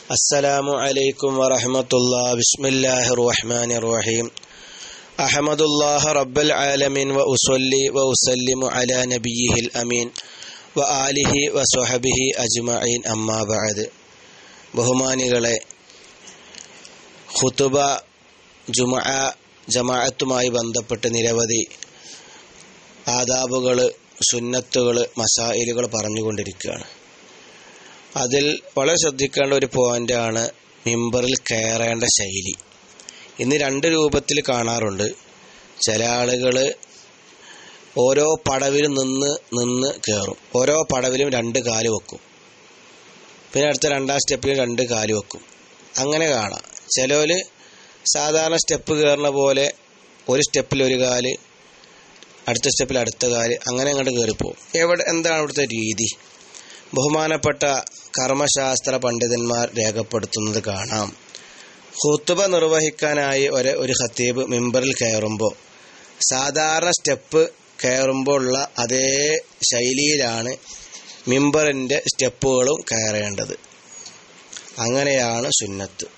السلام عليكم ورحمة الله بسم الله الرحمن الرحيم أحمد الله رب العالمين وأصلي وأسلم على نبيه الأمين وآله وصحبه أجمعين أما بعد ബഹുമാനികളെ ഖുതുബ ജുമഅ ജമാഅത്തുമായി ബന്ധപ്പെട്ട് നിരവധി ആദാബുകൾ സുന്നത്തുകൾ മസായിലുകൾ പറഞ്ഞുകൊണ്ടിരിക്കുകയാണ് അതിൽ വളരെ ശ്രദ്ധിക്കേണ്ട ഒരു പോയിന്റാണ് മിമ്പറിൽ കയറേണ്ട ശൈലി ഇന്ന് രണ്ട് രൂപത്തിൽ കാണാറുണ്ട് ചില ആളുകൾ ഓരോ പടവിലും നിന്ന് നിന്ന് കയറും ഓരോ പടവിലും രണ്ട് കാല് വെക്കും പിന്നെ അടുത്ത രണ്ടാം സ്റ്റെപ്പിൽ രണ്ട് കാല് വെക്കും അങ്ങനെ കാണാം ചിലവർ സാധാരണ സ്റ്റെപ്പ് കയറുന്ന പോലെ ഒരു സ്റ്റെപ്പിൽ ഒരു കാല് അടുത്ത സ്റ്റെപ്പിൽ അടുത്ത കാല് അങ്ങനെ അങ്ങോട്ട് കയറിപ്പോവും എവിടെ എന്താണ് ഇവിടുത്തെ രീതി ബഹുമാനപ്പെട്ട കർമ്മശാസ്ത്ര പണ്ഡിതന്മാർ രേഖപ്പെടുത്തുന്നത് കാണാം ഹുത്തുബ നിർവഹിക്കാനായി ഒരു ഒരു ഖത്തീബ് മിമ്പറിൽ കയറുമ്പോൾ സാധാരണ സ്റ്റെപ്പ് കയറുമ്പോൾ ഉള്ള അതേ ശൈലിയിലാണ് മിമ്പറിൻ്റെ സ്റ്റെപ്പുകളും കയറേണ്ടത് അങ്ങനെയാണ് സുന്നത്ത്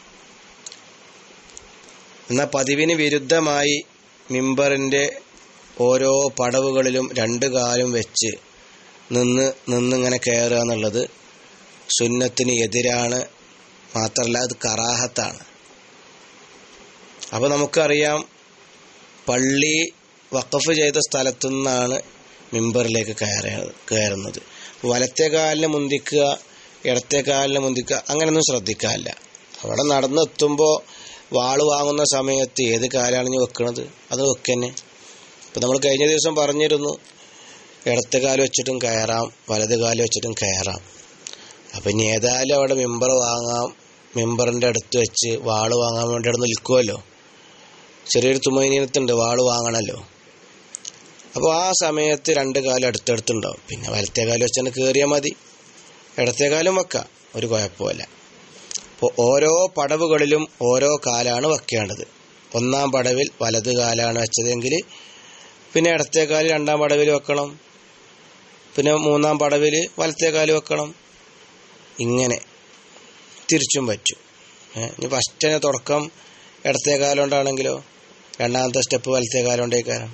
എന്നാൽ പതിവിന് വിരുദ്ധമായി മിമ്പറിൻ്റെ ഓരോ പടവുകളിലും രണ്ട് കാലും വെച്ച് നിന്ന് നിന്നിങ്ങനെ കയറുക എന്നുള്ളത് സുന്നത്തിന് എതിരാണ് മാത്രമല്ല അത് കറാഹത്താണ് അപ്പോൾ നമുക്കറിയാം പള്ളി വഖഫ് ചെയ്ത സ്ഥലത്തു നിന്നാണ് മിമ്പറിലേക്ക് കയറ കയറുന്നത് വലത്തെ കാലിന് മുന്തിക്കുക ഇടത്തെ കാലിന് മുന്തിക്കുക അങ്ങനെയൊന്നും ശ്രദ്ധിക്കാറില്ല അവിടെ നടന്നെത്തുമ്പോൾ വാള് വാങ്ങുന്ന സമയത്ത് ഏത് കാലാണ് ഇനി വെക്കണത് അത് വെക്കന്നെ ഇപ്പം നമ്മൾ കഴിഞ്ഞ ദിവസം പറഞ്ഞിരുന്നു ഇടത്തെ കാല് വെച്ചിട്ടും കയറാം വലത് കാല് വെച്ചിട്ടും കയറാം അപ്പം ഇനി ഏതായാലും അവിടെ മെമ്പർ വാങ്ങാം മെമ്പറിൻ്റെ അടുത്ത് വെച്ച് വാള് വാങ്ങാൻ വേണ്ടി അവിടെ നിൽക്കുമല്ലോ ചെറിയൊരു തുമൈനീനത്തുണ്ട് വാള് വാങ്ങണമല്ലോ അപ്പോൾ ആ സമയത്ത് രണ്ട് കാലം അടുത്തടുത്തുണ്ടാവും പിന്നെ വലത്തെ കാലം വെച്ചാൽ കയറിയാൽ മതി ഇടത്തെ കാലം വെക്കാം ഒരു കുഴപ്പമില്ല അപ്പോൾ ഓരോ പടവുകളിലും ഓരോ കാലാണ് വെക്കേണ്ടത് ഒന്നാം പടവിൽ വലത് കാലാണ് വെച്ചതെങ്കിൽ പിന്നെ ഇടത്തെ കാല് രണ്ടാം പടവിൽ വെക്കണം പിന്നെ മൂന്നാം പടവിൽ വലത്തെ കാല് വെക്കണം ഇങ്ങനെ തിരിച്ചും പറ്റും ഇനി ഫസ്റ്റിനെ തുടക്കം ഇടത്തെ കാലുകൊണ്ടാണെങ്കിലോ രണ്ടാമത്തെ സ്റ്റെപ്പ് വലത്തെ കാലുകൊണ്ടേക്കാരം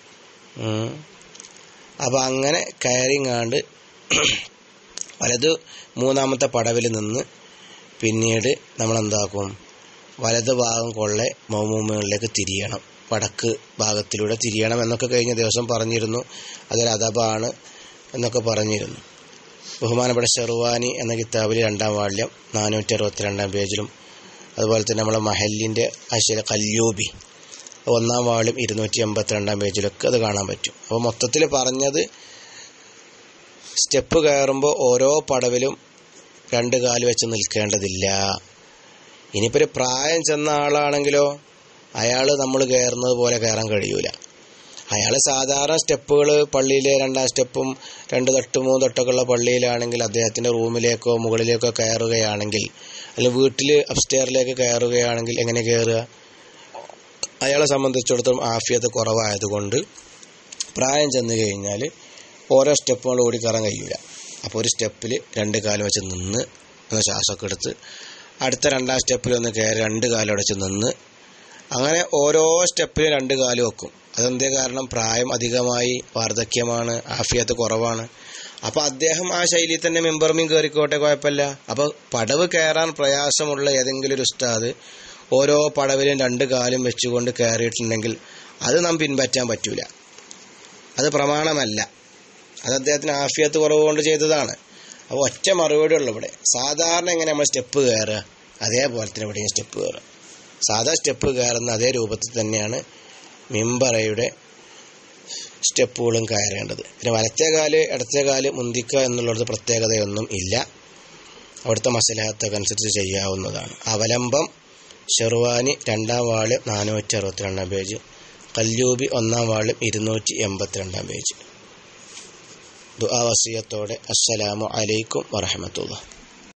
അപ്പം അങ്ങനെ കയറിങ്ങാണ്ട് വലത് മൂന്നാമത്തെ പടവിൽ നിന്ന് പിന്നീട് നമ്മൾ എന്താക്കും വലത് ഭാഗം കൊള്ളെ മൗമൂമുകളിലേക്ക് തിരിയണം വടക്ക് ഭാഗത്തിലൂടെ തിരിയണം എന്നൊക്കെ കഴിഞ്ഞ ദിവസം പറഞ്ഞിരുന്നു അതൊരു അദബാണ് എന്നൊക്കെ പറഞ്ഞിരുന്നു ബഹുമാനപ്പെട്ട ഷെർവാനി എന്ന കിതാബിൽ രണ്ടാം വാള്യം നാനൂറ്റി അറുപത്തിരണ്ടാം പേജിലും അതുപോലെ തന്നെ നമ്മളെ മഹലിൻ്റെ അശല കല്യൂബി ഒന്നാം വാള്യം ഇരുന്നൂറ്റി എൺപത്തിരണ്ടാം പേജിലൊക്കെ അത് കാണാൻ പറ്റും അപ്പോൾ മൊത്തത്തിൽ പറഞ്ഞത് സ്റ്റെപ്പ് കയറുമ്പോൾ ഓരോ പടവിലും രണ്ട് കാല് വെച്ച് നിൽക്കേണ്ടതില്ല ഇനിയിപ്പോൾ ഒരു പ്രായം ചെന്ന ആളാണെങ്കിലോ അയാൾ നമ്മൾ കയറുന്നത് പോലെ കയറാൻ കഴിയൂല അയാൾ സാധാരണ സ്റ്റെപ്പുകൾ പള്ളിയിലെ രണ്ടാം സ്റ്റെപ്പും രണ്ട് തൊട്ട് മൂന്ന് തൊട്ടൊക്കെ ഉള്ള പള്ളിയിലാണെങ്കിൽ അദ്ദേഹത്തിൻ്റെ റൂമിലേക്കോ മുകളിലേക്കോ കയറുകയാണെങ്കിൽ അല്ലെങ്കിൽ വീട്ടിൽ അപ്സ്റ്റെയറിലേക്ക് കയറുകയാണെങ്കിൽ എങ്ങനെ കയറുക അയാളെ സംബന്ധിച്ചിടത്തോളം ആഫിയത്ത് കുറവായതുകൊണ്ട് പ്രായം ചെന്ന് കഴിഞ്ഞാൽ ഓരോ സ്റ്റെപ്പുകൾ ഓടി കയറാൻ കഴിയില്ല അപ്പോൾ ഒരു സ്റ്റെപ്പിൽ രണ്ട് കാലം വെച്ച് നിന്ന് ഒന്ന് ശ്വാസമൊക്കെ എടുത്ത് അടുത്ത രണ്ടാം സ്റ്റെപ്പിൽ ഒന്ന് കയറി രണ്ട് കാലം അടച്ച് നിന്ന് അങ്ങനെ ഓരോ സ്റ്റെപ്പിലും രണ്ട് കാല് വെക്കും അതെന്തേ കാരണം പ്രായം അധികമായി വാർദ്ധക്യമാണ് ആഫിയത്ത് കുറവാണ് അപ്പോൾ അദ്ദേഹം ആ ശൈലിയിൽ തന്നെ മെമ്പർമീൻ കയറിക്കോട്ടെ കുഴപ്പമില്ല അപ്പോൾ പടവ് കയറാൻ പ്രയാസമുള്ള ഏതെങ്കിലും ഒരു ഉസ്താദ് ഓരോ പടവിലും രണ്ട് കാലും വെച്ചുകൊണ്ട് കയറിയിട്ടുണ്ടെങ്കിൽ അത് നാം പിൻപറ്റാൻ പറ്റൂല അത് പ്രമാണമല്ല അത് അദ്ദേഹത്തിന് ആഫിയത്ത് കുറവ് കൊണ്ട് ചെയ്തതാണ് അപ്പോൾ ഒറ്റ മറുപടി ഉള്ളു ഇവിടെ സാധാരണ എങ്ങനെ നമ്മൾ സ്റ്റെപ്പ് കയറുക അതേപോലെ തന്നെ ഇവിടെയും സ്റ്റെപ്പ് കയറുക സാധാ സ്റ്റെപ്പ് കയറുന്ന അതേ രൂപത്തിൽ തന്നെയാണ് മിമ്പറയുടെ സ്റ്റെപ്പുകളും കയറേണ്ടത് പിന്നെ വലത്തെ കാല് ഇടത്തെ കാല് മുന്തിക്കുക എന്നുള്ളത് പ്രത്യേകതയൊന്നും ഇല്ല അവിടുത്തെ മസലഹത്തൊക്കെ അനുസരിച്ച് ചെയ്യാവുന്നതാണ് അവലംബം ഷെർവാനി രണ്ടാം വാള് നാനൂറ്റി അറുപത്തിരണ്ടാം പേജ് കല്യൂബി ഒന്നാം വാള് ഇരുന്നൂറ്റി എൺപത്തിരണ്ടാം പേജ് ദുആ വസിയത്തോടെ അസ്സലാമു അലൈക്കും വറഹമത്തുള്ള